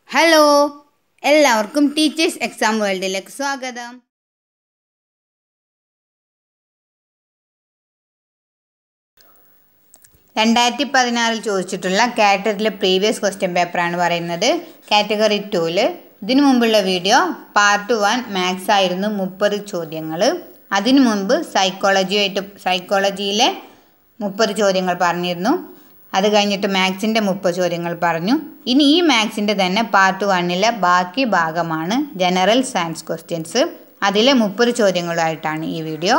hello എല്ലാവർക്കും teachers exam വേൾഡിലേക്ക് സ്വാഗതം രണ്ടായിരത്തി പതിനാറിൽ ചോദിച്ചിട്ടുള്ള കാറ്റഗറിയിലെ പ്രീവിയസ് ക്വസ്റ്റ്യൻ പേപ്പറാണ് പറയുന്നത് കാറ്റഗറി ടൂവിൽ ഇതിനു മുമ്പുള്ള വീഡിയോ പാർട്ട് വൺ മാത്സ് ആയിരുന്നു മുപ്പത് ചോദ്യങ്ങൾ അതിനു മുമ്പ് സൈക്കോളജിയായിട്ട് സൈക്കോളജിയിലെ മുപ്പത് ചോദ്യങ്ങൾ പറഞ്ഞിരുന്നു അത് കഴിഞ്ഞിട്ട് മാത്സിൻ്റെ മുപ്പത് ചോദ്യങ്ങൾ പറഞ്ഞു ഇനി ഈ മാത്സിൻ്റെ തന്നെ പാർട്ട് വണ്ണിലെ ബാക്കി ഭാഗമാണ് ജനറൽ സയൻസ് ക്വസ്റ്റ്യൻസ് അതിലെ മുപ്പത് ചോദ്യങ്ങളുമായിട്ടാണ് ഈ വീഡിയോ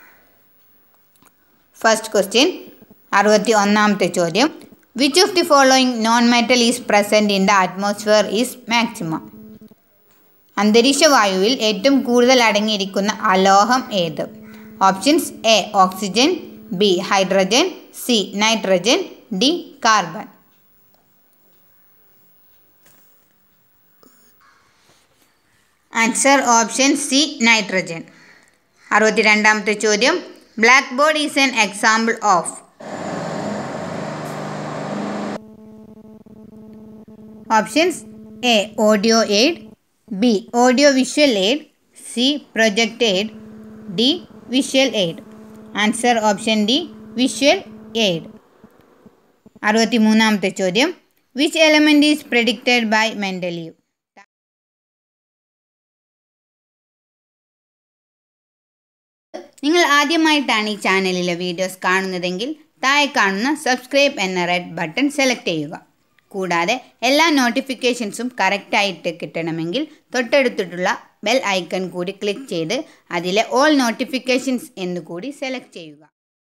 ഫസ്റ്റ് ക്വസ്റ്റ്യൻ അറുപത്തി ഒന്നാമത്തെ ചോദ്യം which of the following non metal is present in the atmosphere is maximum അന്തരീക്ഷ വായുവിൽ ഏറ്റവും കൂടുതൽ അടങ്ങിയിരിക്കുന്ന അലോഹം ഏത് options A oxygen B hydrogen C nitrogen D carbon answer option C nitrogen അറുപത്തിരണ്ടാമത്തെ ചോദ്യം black board is an example of options A audio aid B audio visual aid C project aid D visual aid answer option D visual aid അറുപത്തി മൂന്നാമത്തെ ചോദ്യം which element is predicted by Mendeleev നിങ്ങൾ ആദ്യമായിട്ടാണ് ഈ ചാനലിലെ videos കാണുന്നതെങ്കിൽ താഴെ കാണുന്ന സബ്സ്ക്രൈബ് എന്ന റെഡ് ബട്ടൺ സെലക്ട് ചെയ്യുക കൂടാതെ എല്ലാ നോട്ടിഫിക്കേഷൻസും കറക്റ്റായിട്ട് കിട്ടണമെങ്കിൽ തൊട്ടടുത്തിട്ടുള്ള ബെൽ ഐക്കൺ കൂടി ക്ലിക്ക് ചെയ്ത് അതിലെ ഓൾ നോട്ടിഫിക്കേഷൻസ് എന്ന് കൂടി സെലക്ട് ചെയ്യുക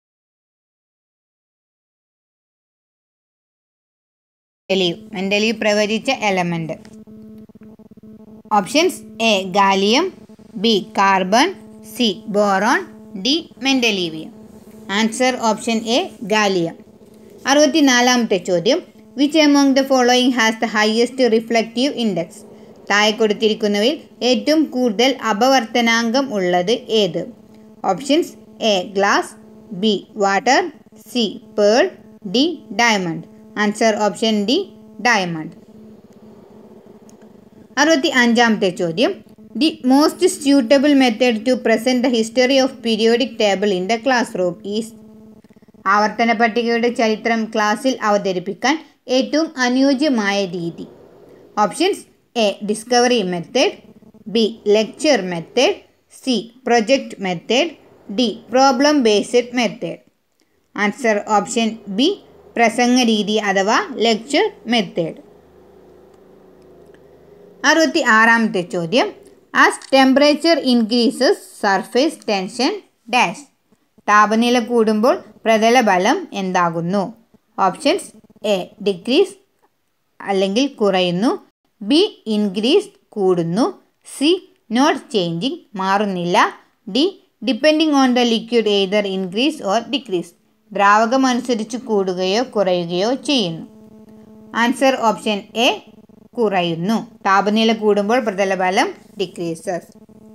മെൻ്റലീവ് മെൻ്റലീവ് പ്രവചിച്ച element options A gallium B carbon C boron D mendelevium answer option A gallium അറുപത്തിനാലാമത്തെ ചോദ്യം which among the following has the highest reflective index താഴെ കൊടുത്തിരിക്കുന്നവയിൽ ഏറ്റവും കൂടുതൽ അപവർത്തനാങ്കം ഉള്ളത് ഏത് options A glass B water C pearl D diamond answer option D diamond അറുപത്തി അഞ്ചാമത്തെ ചോദ്യം the most suitable method to present the history of periodic table in the class room is ആവർത്തന പട്ടികയുടെ ചരിത്രം ക്ലാസ്സിൽ അവതരിപ്പിക്കാൻ ഏറ്റവും അനുയോജ്യമായ രീതി options A discovery method B lecture method C project method D problem based method answer option B പ്രസംഗ രീതി അഥവാ ലെക്ചർ മെത്തേഡ് അറുപത്തി ആറാമത്തെ ചോദ്യം as temperature increases surface tension dash താപനില കൂടുമ്പോൾ പ്രതലബലം എന്താകുന്നു ഓപ്ഷൻസ് എ ഡിക്രീസ് അല്ലെങ്കിൽ കുറയുന്നു ബി ഇൻക്രീസ് കൂടുന്നു സി നോട്ട് ചേഞ്ചിങ് മാറുന്നില്ല D depending on the liquid either increase or decrease ദ്രാവകം അനുസരിച്ച് കൂടുകയോ കുറയുകയോ ചെയ്യുന്നു ആൻസർ ഓപ്ഷൻ എ കുറയുന്നു താപനില കൂടുമ്പോൾ പ്രതലബലം ഡിക്രീസസ്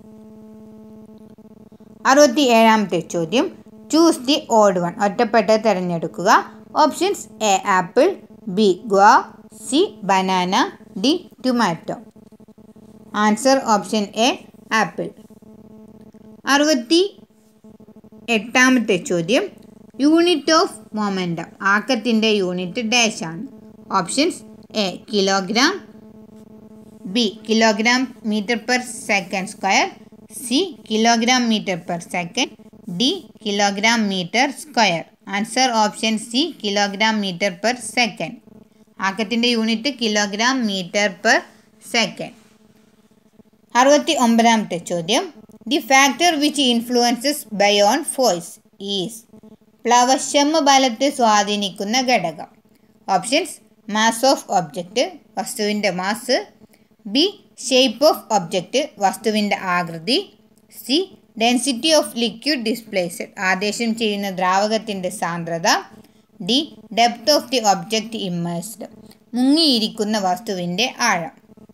അറുപത്തി ഏഴാമത്തെ ചോദ്യം ചൂസ് ദി ഓഡ് വൺ ഒറ്റപ്പെട്ട തിരഞ്ഞെടുക്കുക options A apple B guava C banana D tomato answer option A apple അറുപത്തി എട്ടാമത്തെ ചോദ്യം യൂണിറ്റ് ഓഫ് മൊമെൻറ്റം ആക്കത്തിൻ്റെ യൂണിറ്റ് ഡാഷ് ആണ് options A kilogram B kilogram metre per second square C kilogram metre per second D kilogram metre square answer option C kilogram metre per second ആക്കത്തിൻ്റെ unit kilogram metre per second അറുപത്തി ഒമ്പതാമത്തെ ചോദ്യം the factor which influences buoyant force is പ്ലവശമ ബലത്തെ സ്വാധീനിക്കുന്ന ഘടകം options mass of object വസ്തുവിൻ്റെ mass B shape of object വസ്തുവിൻ്റെ ആകൃതി C density of liquid displaced ആദേശം ചെയ്യുന്ന ദ്രാവകത്തിൻ്റെ സാന്ദ്രത D depth of the object immersed മുങ്ങിയിരിക്കുന്ന വസ്തുവിൻ്റെ ആഴം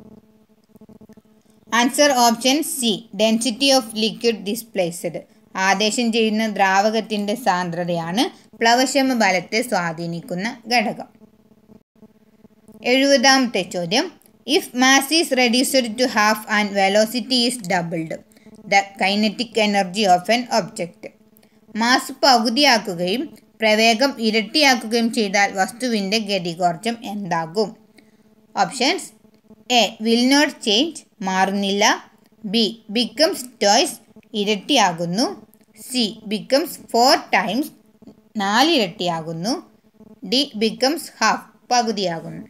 answer option C density of liquid displaced ആദേശം ചെയ്യുന്ന ദ്രാവകത്തിൻ്റെ സാന്ദ്രതയാണ് പ്ലവശമ ബലത്തെ സ്വാധീനിക്കുന്ന ഘടകം എഴുപതാമത്തെ ചോദ്യം if mass is reduced to half and velocity is doubled the kinetic energy of an object mass പകുതിയാക്കുകയും പ്രവേഗം ഇരട്ടിയാക്കുകയും ചെയ്താൽ വസ്തുവിൻ്റെ ഗതികോർജം എന്താകും options A will not change മാറുന്നില്ല ബി ബിക്കംസ് ടോയ്സ് ഇരട്ടിയാകുന്നു സി ബിക്കംസ് ഫോർ ടൈംസ് നാലിരട്ടിയാകുന്നു ഡി ബിക്കംസ് ഹാഫ് പകുതിയാകുന്നു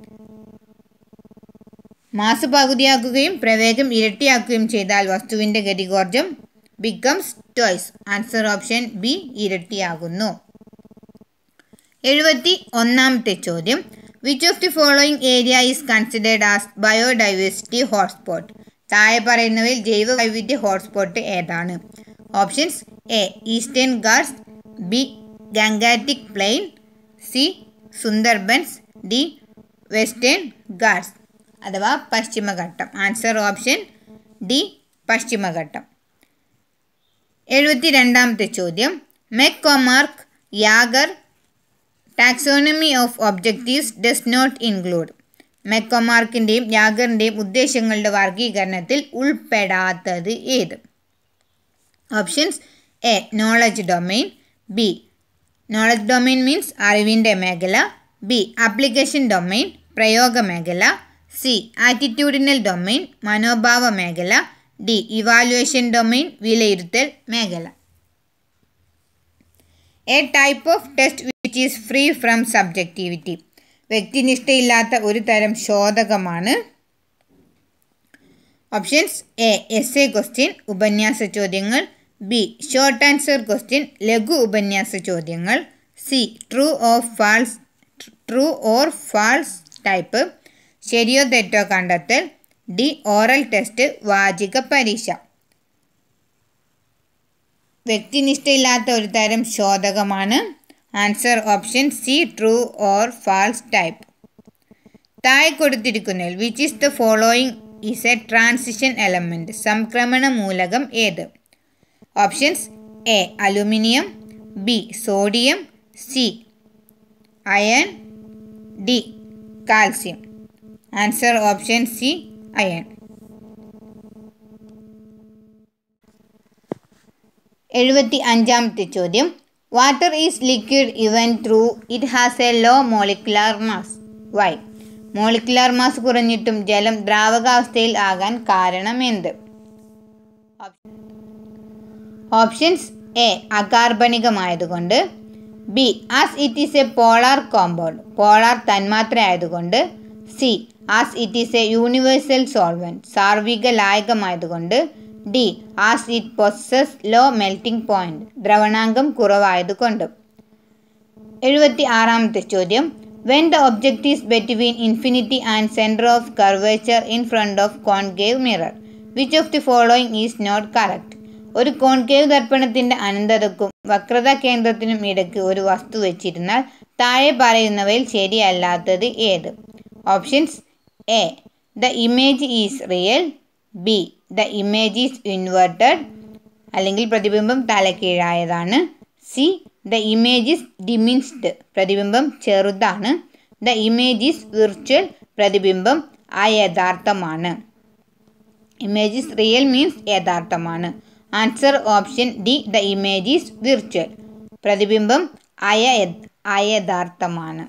മാസ് പകുതിയാക്കുകയും പ്രവേഗം ഇരട്ടിയാക്കുകയും ചെയ്താൽ വസ്തുവിൻ്റെ ഗതികോർജം becomes twice answer option B ഇരട്ടിയാകുന്നു എഴുപത്തി ഒന്നാമത്തെ ചോദ്യം which of the following area is considered as biodiversity hotspot താഴെ പറയുന്നവയിൽ ജൈവ വൈവിധ്യ ഹോട്ട്സ്പോട്ട് ഏതാണ് options A eastern Ghats B gangetic plain C Sundarbans D western Ghats അഥവാ പശ്ചിമഘട്ടം ആൻസർ ഓപ്ഷൻ ഡി പശ്ചിമഘട്ടം എഴുപത്തി രണ്ടാമത്തെ ചോദ്യം McCormack Yager taxonomy of objectives does not include മെക്കോമാർക്കിൻ്റെയും യാഗറിൻ്റെയും ഉദ്ദേശങ്ങളുടെ വർഗീകരണത്തിൽ ഉൾപ്പെടാത്തത് ഏത് options A knowledge domain B knowledge domain means അറിവിൻ്റെ മേഖല ബി ആപ്ലിക്കേഷൻ ഡൊമെയിൻ പ്രയോഗ മേഖല സി ആറ്റിറ്റ്യൂഡിനൽ ഡൊമെയിൻ മനോഭാവ മേഖല ഡി ഇവാലുവേഷൻ ഡൊമെയിൻ വിലയിരുത്തൽ മേഖല a type of test which is free from subjectivity വ്യക്തിനിഷ്ഠയില്ലാത്ത ഒരു തരം ശോധകമാണ് options A essay question ഉപന്യാസ ചോദ്യങ്ങൾ ബി ഷോർട്ട് ആൻസർ ക്വസ്റ്റ്യൻ ലഘു ഉപന്യാസ ചോദ്യങ്ങൾ C true of false true or false type ശരിയോ തെറ്റോ കണ്ടെത്തൽ ഡി ഓറൽ ടെസ്റ്റ് വാചിക പരീക്ഷ വ്യക്തിനിഷ്ഠയില്ലാത്ത ഒരു തരം ശോധകമാണ് answer option C true or false type താഴെ കൊടുത്തിരിക്കുന്നതിൽ which is the following is a transition element സംക്രമണ മൂലകം ഏത് options A aluminium B sodium C iron D calcium answer option C iron എഴുപത്തി അഞ്ചാമത്തെ ചോദ്യം water is liquid even though it has a low molecular mass why molecular mass കുറഞ്ഞിട്ടും ജലം ദ്രാവകാവസ്ഥയിൽ ആകാൻ കാരണം എന്ത് ഓപ്ഷൻസ് എ അകാർബണികമായതുകൊണ്ട് B as it is a polar compound polar തന്മാത്ര ആയതുകൊണ്ട് C as it is a universal solvent സാർവിക ലായകമായതുകൊണ്ട് D as it possess low melting point ദ്രവണാങ്കം കുറവായതുകൊണ്ട് എഴുപത്തി ആറാമത്തെ ചോദ്യം when the object is between infinity and centre of curvature in front of concave mirror which of the following is not correct ഒരു concave ദർപ്പണത്തിൻ്റെ അനന്തതക്കും വക്രത കേന്ദ്രത്തിനും ഇടയ്ക്ക് ഒരു വസ്തു വെച്ചിരുന്നാൽ താഴെ പറയുന്നവയിൽ ശരിയല്ലാത്തത് ഏത് options A the image is real B the image is inverted അല്ലെങ്കിൽ പ്രതിബിംബം തലക്കീഴായതാണ് C the image is diminished പ്രതിബിംബം ചെറുതാണ് ദ ഇമേജ് ഈസ് വിർച്വൽ പ്രതിബിംബം അയഥാർത്ഥമാണ് ഇമേജ് ഈസ് റിയൽ മീൻസ് യഥാർത്ഥമാണ് answer option D the image is virtual പ്രതിബിംബം അയ അയഥാർത്ഥമാണ്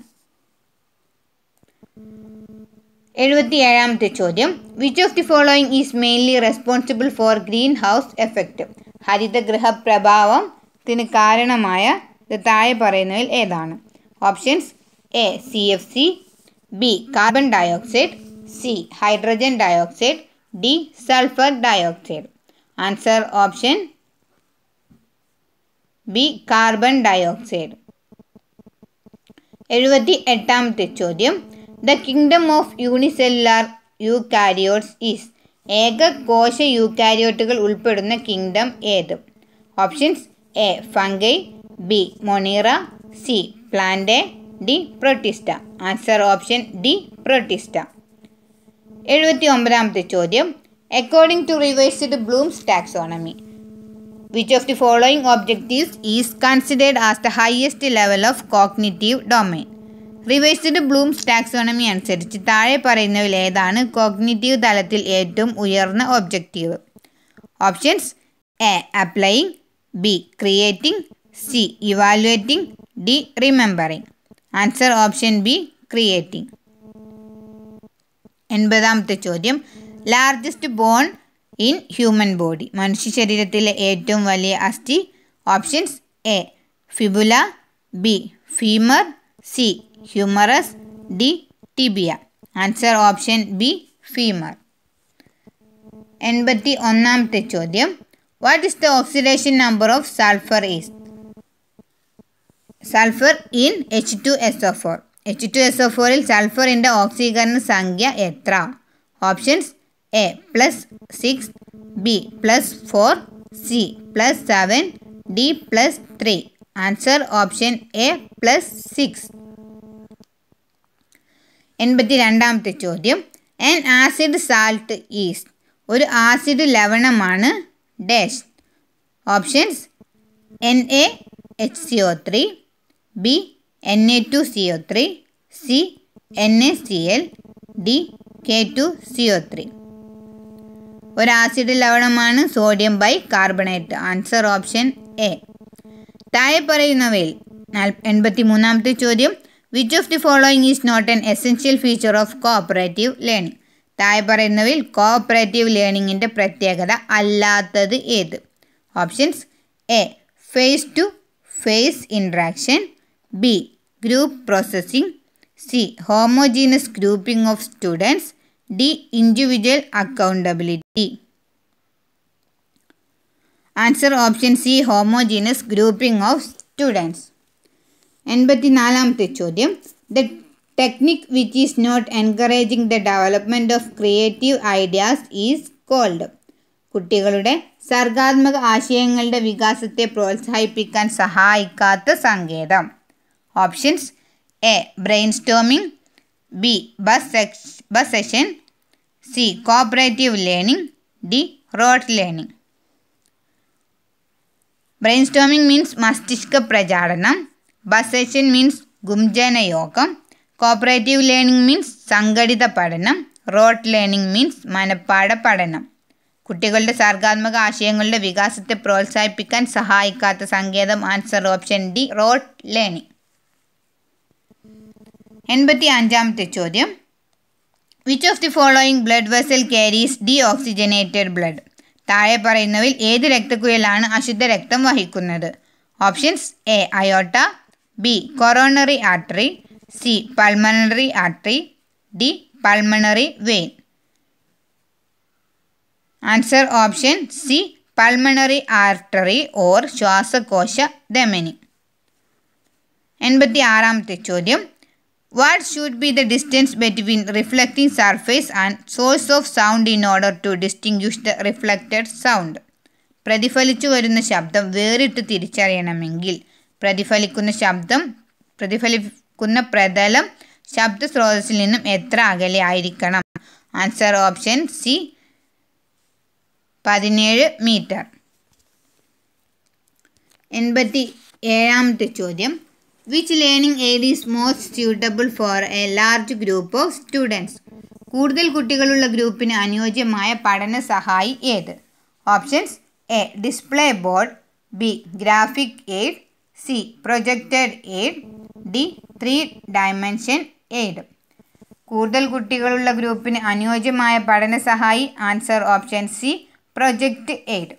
എഴുപത്തി ഏഴാമത്തെ ചോദ്യം which of the following is mainly responsible for green house effect ഹരിതഗൃഹ പ്രഭാവത്തിന് കാരണമായ ഇത് താഴെ പറയുന്നതിൽ ഏതാണ് options A C F C B carbon dioxide C hydrogen dioxide D sulphur dioxide answer option B carbon dioxide എഴുപത്തി എട്ടാമത്തെ ചോദ്യം the kingdom of unicellular eukaryotes is ഏക കോശ യൂകാരിയോട്ടുകൾ ഉൾപ്പെടുന്ന കിങ്ഡം ഏത് options A fungi B monera C plant D protista answer option D protista എഴുപത്തി ഒമ്പതാമത്തെ ചോദ്യം according to revised Bloom's taxonomy which of the following objectives is considered as the highest level of cognitive domain revised Bloom's taxonomy അനുസരിച്ച് താഴെ പറയുന്നവയിൽ ഏതാണ് cognitive തലത്തിൽ ഏറ്റവും ഉയർന്ന objective options A applying B creating C evaluating D remembering answer option B creating എൺപതാമത്തെ ചോദ്യം largest bone in human body മനുഷ്യ ശരീരത്തിലെ ഏറ്റവും വലിയ അസ്ഥി options A fibula B femur C humerus D tibia answer option B femur എൺപത്തി ഒന്നാമത്തെ ചോദ്യം what is the oxidation number of sulphur is sulphur in H two S O four H two S O ഫോറിൽ സൾഫറിൻ്റെ ഓക്സീകരണ സംഖ്യ എത്ര options A plus six B plus four C plus seven D plus three answer option A plus six എൺപത്തി രണ്ടാമത്തെ ചോദ്യം an acid salt is ഒരു acid ലവണമാണ് dash options N A H C O three B N A two C O three C N A C L D K two C O three ഒരു acid ലവണമാണ് sodium bicarbonate answer option A താഴെ പറയുന്നവയിൽ എൺപത്തി മൂന്നാമത്തെ ചോദ്യം which of the following is not an essential feature of cooperative learning താഴെ പറയുന്നവയിൽ cooperative ലേണിങ്ങിൻ്റെ പ്രത്യേകത അല്ലാത്തത് ഏത് options A face to face interaction B group processing C homogeneous grouping of students D individual accountability answer option C homogeneous grouping of students എൺപത്തിനാലാമത്തെ ചോദ്യം the technique which is not encouraging the development of creative ideas is called കുട്ടികളുടെ സർഗാത്മക ആശയങ്ങളുടെ വികാസത്തെ പ്രോത്സാഹിപ്പിക്കാൻ സഹായിക്കാത്ത സങ്കേതം options A brain storming B buzz buzz session C cooperative learning D rote learning brainstorming means മസ്തിഷ്ക പ്രചാരണം ബസ് സെഷൻ മീൻസ് ഗുംജന യോഗം കോപ്പറേറ്റീവ് ലേണിംഗ് മീൻസ് സംഘടിത പഠനം റോഡ് ലേണിംഗ് മീൻസ് മനപ്പാഠ പഠനം കുട്ടികളുടെ സർഗാത്മക ആശയങ്ങളുടെ വികാസത്തെ പ്രോത്സാഹിപ്പിക്കാൻ സഹായിക്കാത്ത സങ്കേതം answer option D rote learning എൺപത്തി അഞ്ചാമത്തെ ചോദ്യം which of the following blood vessel carries deoxygenated blood താഴെ പറയുന്നവയിൽ ഏത് രക്തക്കുഴലാണ് അശുദ്ധ രക്തം വഹിക്കുന്നത് options A aorta B coronary artery C pulmonary artery D pulmonary vein answer option C pulmonary artery or ശ്വാസകോശ ധമനി എൺപത്തി ആറാമത്തെ ചോദ്യം what should be the distance between reflecting surface and source of sound in order to distinguish the reflected sound പ്രതിഫലിച്ചു വരുന്ന ശബ്ദം വേറിട്ട് തിരിച്ചറിയണമെങ്കിൽ പ്രതിഫലിക്കുന്ന ശബ്ദം പ്രതിഫലിക്കുന്ന പ്രതലം ശബ്ദ സ്രോതസ്സിൽ നിന്നും എത്ര അകലെ ആയിരിക്കണം ആൻസർ ഓപ്ഷൻ സി പതിനേഴ് മീറ്റർ എൺപത്തി ഏഴാമത്തെ ചോദ്യം which learning aid is most suitable for a large group of students കൂടുതൽ കുട്ടികളുള്ള ഗ്രൂപ്പിന് അനുയോജ്യമായ പഠന സഹായി ഏത് options A display board B graphic aid C projected aid D three dimension aid കൂടുതൽ കുട്ടികളുള്ള ഗ്രൂപ്പിന് അനുയോജ്യമായ പഠന സഹായി answer option C project aid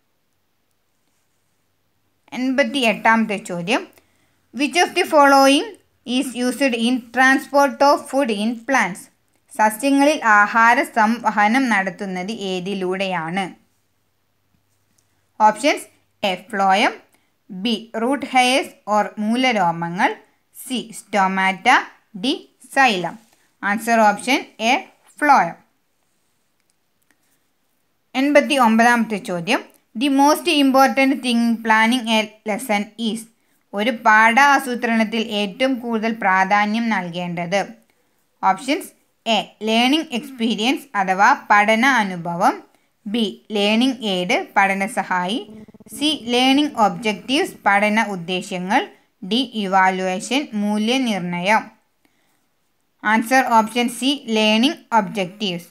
എൺപത്തി എട്ടാമത്തെ ചോദ്യം which of the following is used in transport of food in plants സസ്യങ്ങളിൽ ആഹാര സംവഹനം നടത്തുന്നത് ഏതിലൂടെയാണ് options A phloem B root hairs or മൂലരോമങ്ങൾ C stomata D xylem answer option A phloem എൺപത്തി ഒമ്പതാമത്തെ ചോദ്യം the most important thing planning a lesson is ഒരു പാഠ ആസൂത്രണത്തിൽ ഏറ്റവും കൂടുതൽ പ്രാധാന്യം നൽകേണ്ടത് ഓപ്ഷൻസ് എ ലേണിംഗ് എക്സ്പീരിയൻസ് അഥവാ പഠന അനുഭവം ബി ലേണിംഗ് എയ്ഡ് പഠന സഹായി സി ലേണിംഗ് ഒബ്ജക്റ്റീവ്സ് പഠന ഉദ്ദേശ്യങ്ങൾ ഡി ഇവാലുവേഷൻ മൂല്യനിർണ്ണയം answer option C learning objectives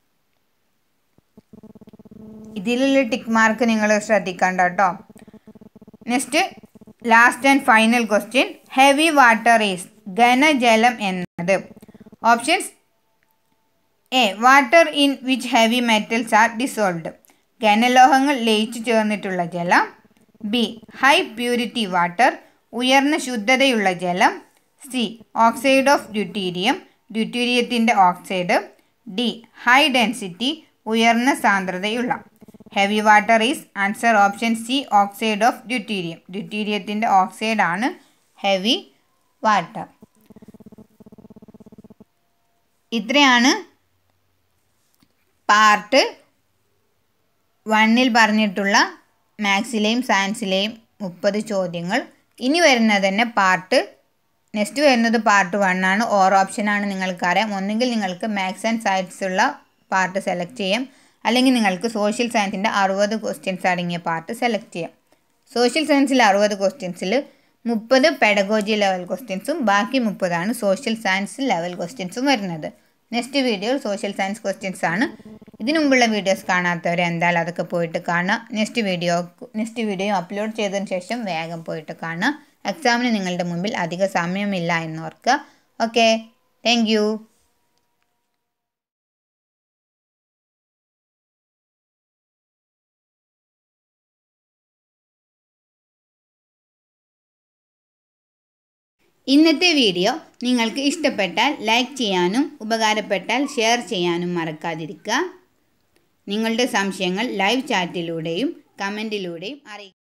ഇതിലുള്ള ടിക്ക് മാർക്ക് നിങ്ങൾ ശ്രദ്ധിക്കണ്ട കേട്ടോ next last and final question heavy water is ഘനജലം എന്നത് options A water in which heavy metals are dissolved ഘനലോഹങ്ങൾ ലയിച്ചു ചേർന്നിട്ടുള്ള ജലം ബി ഹൈ പ്യൂരിറ്റി വാട്ടർ ഉയർന്ന ശുദ്ധതയുള്ള ജലം സി ഓക്സൈഡ് ഓഫ് ഡ്യൂട്ടീരിയം ഡ്യൂട്ടീരിയത്തിൻ്റെ ഓക്സൈഡ് ഡി ഹൈ ഡെൻസിറ്റി ഉയർന്ന സാന്ദ്രതയുള്ള heavy water is answer option C oxide of deuterium ഡ്യൂട്ടീരിയത്തിൻ്റെ ഓക്സൈഡ് ആണ് ഹെവി വാട്ടർ ഇത്രയാണ് പാർട്ട് വണ്ണിൽ പറഞ്ഞിട്ടുള്ള മാത്സിലെയും സയൻസിലെയും മുപ്പത് ചോദ്യങ്ങൾ ഇനി വരുന്നത് തന്നെ പാർട്ട് നെക്സ്റ്റ് വരുന്നത് പാർട്ട് വൺ ആണ് ഓർ ഓപ്ഷനാണ് നിങ്ങൾക്കറിയാം ഒന്നുകിൽ നിങ്ങൾക്ക് മാത്സ് ആൻഡ് സയൻസ് ഉള്ള പാർട്ട് സെലക്ട് ചെയ്യാം അല്ലെങ്കിൽ നിങ്ങൾക്ക് സോഷ്യൽ സയൻസിൻ്റെ അറുപത് ക്വസ്റ്റ്യൻസ് അടങ്ങിയ പാർട്ട് സെലക്ട് ചെയ്യാം സോഷ്യൽ സയൻസിൽ അറുപത് ക്വസ്റ്റ്യൻസിൽ മുപ്പത് പെഡഗോജി ലെവൽ ക്വസ്റ്റ്യൻസും ബാക്കി മുപ്പതാണ് സോഷ്യൽ സയൻസ് ലെവൽ ക്വസ്റ്റ്യൻസും വരുന്നത് നെക്സ്റ്റ് വീഡിയോയിൽ സോഷ്യൽ സയൻസ് ക്വസ്റ്റ്യൻസ് ആണ് ഇതിനു മുമ്പുള്ള വീഡിയോസ് കാണാത്തവർ എന്തായാലും അതൊക്കെ പോയിട്ട് കാണുക next video next video upload ചെയ്തതിന് ശേഷം വേഗം പോയിട്ട് കാണുക എക്സാമിന് നിങ്ങളുടെ മുമ്പിൽ അധിക സമയമില്ല എന്ന് ഓർക്കുക ഓക്കെ താങ്ക് യു ഇന്നത്തെ വീഡിയോ നിങ്ങൾക്ക് ഇഷ്ടപ്പെട്ടാൽ ലൈക്ക് ചെയ്യാനും ഉപകാരപ്പെട്ടാൽ ഷെയർ ചെയ്യാനും മറക്കാതിരിക്കുക നിങ്ങളുടെ സംശയങ്ങൾ ലൈവ് ചാറ്റിലൂടെയും കമൻറ്റിലൂടെയും അറിയിക്കുക